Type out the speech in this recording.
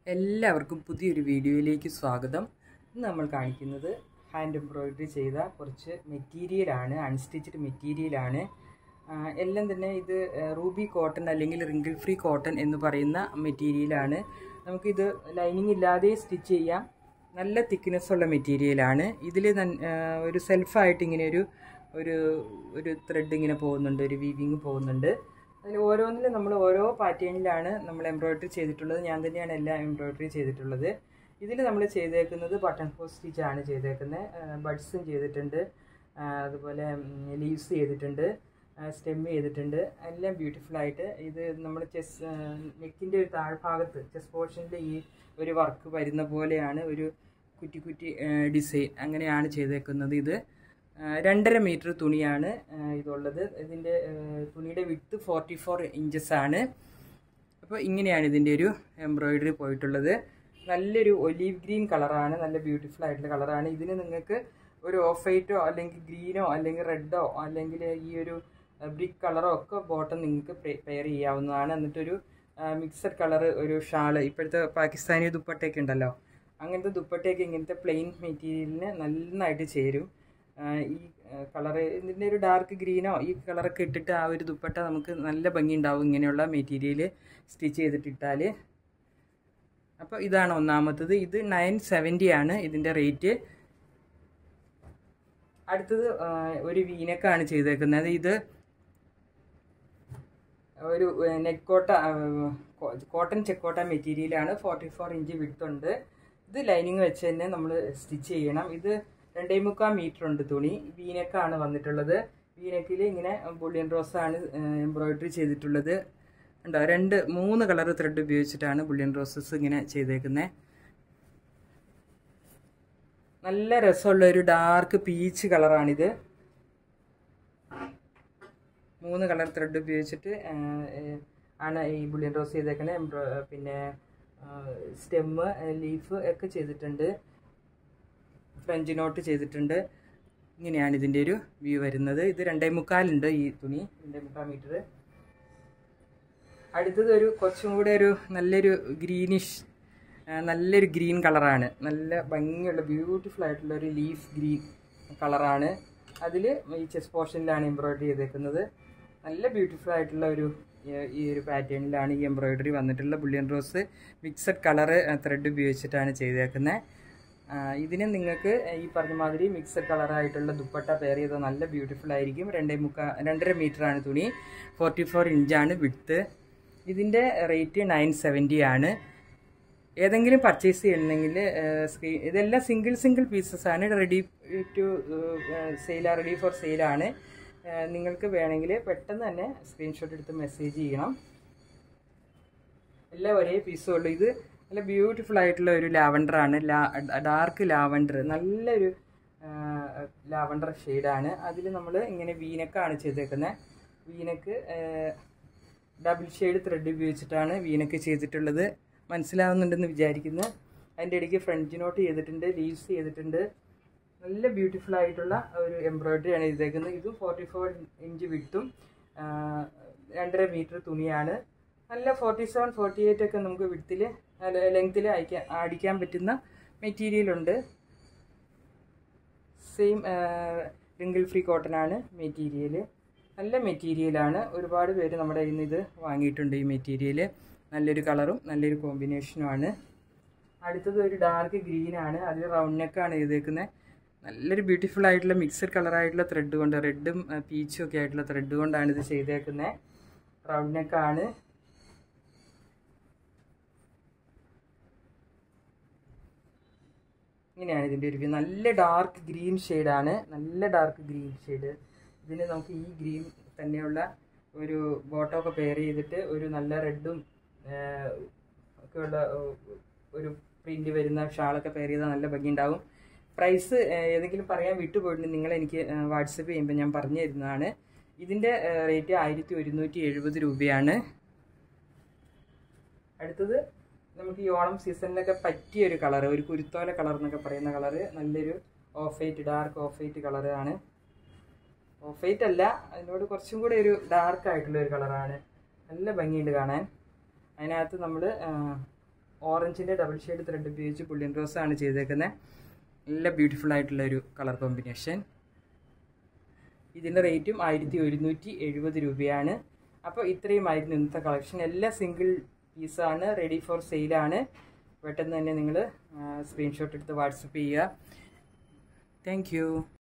എല്ലാവർക്കും പുതിയൊരു വീഡിയോയിലേക്ക് സ്വാഗതം ഇന്ന് നമ്മൾ കാണിക്കുന്നത് ഹാൻഡ് എംബ്രോയിഡറി ചെയ്ത കുറച്ച് മെറ്റീരിയലാണ് അൺസ്റ്റിച്ച്ഡ് മെറ്റീരിയലാണ് ആ, എല്ലാം തന്നെ ഇത് റൂബി കോട്ടൺ അല്ലെങ്കിൽ റിങ്കിൾ ഫ്രീ കോട്ടൺ എന്ന് പറയുന്ന മെറ്റീരിയലാണ് നമുക്കിത് ലൈനിങ് ഇല്ലാതെ സ്റ്റിച്ച് ചെയ്യാം നല്ല തിക്നെസ് ഉള്ള മെറ്റീരിയലാണ് ഇതിൽ ഒരു സെൽഫായിട്ട് ഇങ്ങനെ ഒരു ഒരു ഒരു ത്രെഡ് ഇങ്ങനെ പോകുന്നുണ്ട് ഒരു വീവിങ് പോകുന്നുണ്ട് അതിൽ ഓരോന്നിലും നമ്മൾ ഓരോ പാറ്റേണിലാണ് നമ്മൾ എംബ്രോയിഡറി ചെയ്തിട്ടുള്ളത് ഞാൻ തന്നെയാണ് എല്ലാം എംബ്രോയിഡറി ചെയ്തിട്ടുള്ളത് ഇതിൽ നമ്മൾ ചെയ്തേക്കുന്നത് ബട്ടൺ ഹോൾ സ്റ്റിച്ചാണ് ചെയ്തേക്കുന്നത് ബഡ്സും ചെയ്തിട്ടുണ്ട് ആ, അതുപോലെ ലീവ്സ് ചെയ്തിട്ടുണ്ട് സ്റ്റെം ചെയ്തിട്ടുണ്ട് എല്ലാം ബ്യൂട്ടിഫുൾ ആയിട്ട് ഇത് നമ്മൾ ചെസ് നെക്കിൻ്റെ ഒരു താഴ്ഭാഗത്ത് ചെസ് പോർഷനിൽ ഈ ഒരു വർക്ക് വരുന്ന പോലെയാണ് ഒരു കുറ്റി കുറ്റി ഡിസൈൻ അങ്ങനെയാണ് ചെയ്തേക്കുന്നത് ഇത് ആ, രണ്ടര മീറ്റർ തുണിയാണ് ആ, ഇതുള്ളത് ഇതിൻ്റെ ആ, തുണിയുടെ വിട്ട് ഫോർട്ടി ഫോർ ഇഞ്ചസ് ആണ് അപ്പോൾ ഇങ്ങനെയാണ് ഇതിൻ്റെ ഒരു എംബ്രോയിഡറി പോയിട്ടുള്ളത് നല്ലൊരു ഒലീവ് ഗ്രീൻ കളറാണ് നല്ല ബ്യൂട്ടിഫുൾ ആയിട്ടുള്ള കളറാണ് ഇതിന് നിങ്ങൾക്ക് ഒരു ഓഫ് വൈറ്റോ അല്ലെങ്കിൽ ഗ്രീനോ അല്ലെങ്കിൽ റെഡോ അല്ലെങ്കിൽ ഈ ഒരു ബ്രിക്ക് കളറോ ഒക്കെ ബോട്ടം നിങ്ങൾക്ക് പെയർ ചെയ്യാവുന്നതാണ് എന്നിട്ടൊരു മിക്സഡ് കളർ ഒരു ഷാള് ഇപ്പോഴത്തെ പാകിസ്ഥാനി ദുപ്പട്ടയൊക്കെ ഉണ്ടല്ലോ അങ്ങനത്തെ ദുപ്പട്ടയൊക്കെ ഇങ്ങനത്തെ പ്ലെയിൻ മെറ്റീരിയലിന് നന്നായിട്ട് ചേരും ആ, ഈ കളറ് ഇതിൻ്റെ ഒരു ഡാർക്ക് ഗ്രീനോ ഈ കളറൊക്കെ ഇട്ടിട്ട് ആ ഒരു ദുപ്പട്ട നമുക്ക് നല്ല ഭംഗി ഉണ്ടാവും ഇങ്ങനെയുള്ള മെറ്റീരിയൽ സ്റ്റിച്ച് ചെയ്തിട്ടിട്ടാൽ അപ്പോൾ ഇതാണ് ഒന്നാമത്തത് ഇത് നയൻ സെവൻറ്റി ആണ് ഇതിൻ്റെ റേറ്റ് അടുത്തത് ആ, ഒരു വീനക്കാണ് ചെയ്തേക്കുന്നത് ഇത് ഒരു നെക്കോട്ട കോട്ടൺ ചെക്കോട്ട മെറ്റീരിയലാണ് ഫോർട്ടി ഫോർ ഇഞ്ച് വിടുത്തുണ്ട് ഇത് ലൈനിങ് വെച്ച് തന്നെ നമ്മൾ സ്റ്റിച്ച് ചെയ്യണം ഇത് രണ്ടേ മുക്കാൽ മീറ്റർ ഉണ്ട് തുണി വീനക്കാണ് വന്നിട്ടുള്ളത് വീനക്കിൽ ഇങ്ങനെ ബുള്ളിയൻ റോസാണ് എംബ്രോയിഡറി ചെയ്തിട്ടുള്ളത് ഉണ്ടോ രണ്ട് മൂന്ന് കളർ ത്രെഡ് ഉപയോഗിച്ചിട്ടാണ് ബുള്ളിയൻ റോസസ് ഇങ്ങനെ ചെയ്തേക്കുന്നത് നല്ല രസമുള്ള ഒരു ഡാർക്ക് പീച്ച് കളറാണിത് മൂന്ന് കളർ ത്രെഡ് ഉപയോഗിച്ചിട്ട് ആ, ഏ, ആണ് ഈ ബുള്ളിയൻ റോസ് ചെയ്തേക്കുന്നത് എംബ്രോ പിന്നെ സ്റ്റെമ്മ് ലീഫ് ഒക്കെ ചെയ്തിട്ടുണ്ട് ഫ്രഞ്ച് നോട്ട് ചെയ്തിട്ടുണ്ട് ഇങ്ങനെയാണ് ഇതിൻ്റെ ഒരു വ്യൂ വരുന്നത് ഇത് രണ്ടേ മുക്കാലുണ്ട് ഈ തുണി രണ്ടേ മുക്കാൽ മീറ്റർ അടുത്തത് ഒരു കുറച്ചും കൂടെ ഒരു നല്ലൊരു ഗ്രീനിഷ് നല്ലൊരു ഗ്രീൻ കളറാണ് നല്ല ഭംഗിയുള്ള ബ്യൂട്ടിഫുൾ ആയിട്ടുള്ള ഒരു ലീഫ് ഗ്രീൻ കളറാണ് അതിൽ ഈ ചെസ് പോർഷനിലാണ് എംബ്രോയിഡറി ചെയ്തേക്കുന്നത് നല്ല ബ്യൂട്ടിഫുൾ ആയിട്ടുള്ള ഒരു ഏഹ്, ഈ ഒരു പാറ്റേണിലാണ് ഈ എംബ്രോയിഡറി വന്നിട്ടുള്ള bullion rose mixed colour thread ഉപയോഗിച്ചിട്ടാണ് ചെയ്തേക്കുന്നത് ഇതിന് നിങ്ങൾക്ക് ഈ പറഞ്ഞ മാതിരി മിക്സഡ് കളറായിട്ടുള്ള ദുപ്പട്ട പെയർ ചെയ്താൽ നല്ല ബ്യൂട്ടിഫുൾ ആയിരിക്കും രണ്ടേ മുക്കാ രണ്ടര മീറ്ററാണ് തുണി ഫോർട്ടി ഫോർ ഇഞ്ചാണ് വിട്ത്ത് ഇതിൻ്റെ റേറ്റ് നയൻ സെവൻറ്റി ആണ് ഏതെങ്കിലും പർച്ചേസ് ചെയ്യണമെങ്കിൽ സ്ക്രീൻ ഇതെല്ലാം സിംഗിൾ സിംഗിൾ പീസസ് ആണ് ready to sale ready for സെയിലാണ് നിങ്ങൾക്ക് വേണമെങ്കിൽ പെട്ടെന്ന് തന്നെ സ്ക്രീൻഷോട്ട് എടുത്ത് മെസ്സേജ് ചെയ്യണം എല്ലാം ഒരേ പീസേ ഉള്ളൂ ഇത് നല്ല ബ്യൂട്ടിഫുൾ ആയിട്ടുള്ള ഒരു ലാവണ്ടർ ആണ് ഡാർക്ക് ലാവണ്ടർ നല്ലൊരു ലാവണ്ടർ ഷെയ്ഡാണ് അതിൽ നമ്മൾ ഇങ്ങനെ വീനക്കാണ് ചെയ്തേക്കുന്നത് വീനക്ക് ഡബിൾ ഷെയ്ഡ് ത്രെഡ് ഉപയോഗിച്ചിട്ടാണ് വീനക്ക് ചെയ്തിട്ടുള്ളത് മനസ്സിലാവുന്നുണ്ടെന്ന് വിചാരിക്കുന്നു അതിൻ്റെ ഇടയ്ക്ക് ഫ്രഞ്ച് നോട്ട് ചെയ്തിട്ടുണ്ട് ലീവ്സ് ചെയ്തിട്ടുണ്ട് നല്ല ബ്യൂട്ടിഫുൾ ആയിട്ടുള്ള ഒരു എംബ്രോയിഡറി ആണ് ചെയ്തേക്കുന്നത് ഇതും ഫോർട്ടി ഫോർ ഇഞ്ച് വിട്ടും രണ്ടര മീറ്റർ തുണിയാണ് നല്ല ഫോർട്ടി സെവൻ ഫോർട്ടി എയ്റ്റ് ഒക്കെ നമുക്ക് വിട്ടിൽ ലെങ്ത്തിൽ അയക്കാൻ അടിക്കാൻ പറ്റുന്ന മെറ്റീരിയൽ ഉണ്ട് സെയിം റിങ്കിൾ ഫ്രീ കോട്ടൺ ആണ് മെറ്റീരിയൽ നല്ല മെറ്റീരിയലാണ് ഒരുപാട് പേര് നമ്മുടെ കയ്യിൽ നിന്ന് ഇത് വാങ്ങിയിട്ടുണ്ട് ഈ മെറ്റീരിയൽ നല്ലൊരു കളറും നല്ലൊരു കോമ്പിനേഷനുമാണ് അടുത്തത് ഒരു ഡാർക്ക് ഗ്രീൻ ആണ് അതിൽ റൗണ്ട് നെക്കാണ് ചെയ്തേക്കുന്നത് നല്ലൊരു ബ്യൂട്ടിഫുൾ ആയിട്ടുള്ള മിക്സഡ് കളറായിട്ടുള്ള ത്രെഡ് കൊണ്ട് റെഡും പീച്ചും ഒക്കെ ആയിട്ടുള്ള ത്രെഡ് കൊണ്ടാണ് ഇത് ചെയ്തേക്കുന്നത് റൗണ്ട് നെക്കാണ് ഇങ്ങനെയാണ് ഇതിൻ്റെ ഒരു view. നല്ല ഡാർക്ക് ഗ്രീൻ ഷെയ്ഡാണ് നല്ല ഡാർക്ക് ഗ്രീൻ ഷെയ്ഡ് ഇതിന് നമുക്ക് ഈ ഗ്രീൻ തന്നെയുള്ള ഒരു ബോട്ടം ഒക്കെ പെയർ ചെയ്തിട്ട് ഒരു നല്ല റെഡും ഒക്കെയുള്ള ഏഹ്, ഒരു പ്രിൻ്റ് വരുന്ന ഷാളൊക്കെ പെയർ ചെയ്താൽ നല്ല ഭംഗിയുണ്ടാവും പ്രൈസ് ഏതെങ്കിലും പറയാൻ വിട്ടുപോയിട്ടുണ്ടെങ്കിൽ നിങ്ങൾ എനിക്ക് വാട്സപ്പ് ചെയ്യുമ്പോൾ ഞാൻ പറഞ്ഞു തരുന്നതാണ് ഇതിൻ്റെ റേറ്റ് ആയിരത്തി ഒരുന്നൂറ്റി എഴുപത് രൂപയാണ് അടുത്തത് നമുക്ക് ഈ ഓണം സീസണിലൊക്കെ പറ്റിയ ഒരു കളർ ഒരു കുരുത്തോല കളർ എന്നൊക്കെ പറയുന്ന കളറ് നല്ലൊരു off white dark off white കളറാണ് ഓഫ് വൈറ്റ് അല്ല അതിനോട് കുറച്ചും കൂടെ ഒരു ഡാർക്ക് ആയിട്ടുള്ള ഒരു കളറാണ് നല്ല ഭംഗിയുണ്ട് കാണാൻ അതിനകത്ത് നമ്മൾ ഓറഞ്ചിൻ്റെ ഡബിൾ ഷെയ്ഡ് ത്രെഡ് ഉപയോഗിച്ച് പുള്ളിയൻ റോസ് ആണ് ചെയ്തേക്കുന്നത് നല്ല ബ്യൂട്ടിഫുൾ ആയിട്ടുള്ള ഒരു കളർ കോമ്പിനേഷൻ ഇതിൻ്റെ റേറ്റും ആയിരത്തി ഒരുന്നൂറ്റി എഴുപത് രൂപയാണ് അപ്പോൾ ഇത്രയുമായിരുന്നു ഇന്നത്തെ കളക്ഷൻ എല്ലാം സിംഗിൾ പീസാണ് റെഡി ഫോർ സെയിലാണ് പെട്ടെന്ന് തന്നെ നിങ്ങൾ സ്ക്രീൻഷോട്ട് എടുത്ത് വാട്സപ്പ് ചെയ്യുക താങ്ക്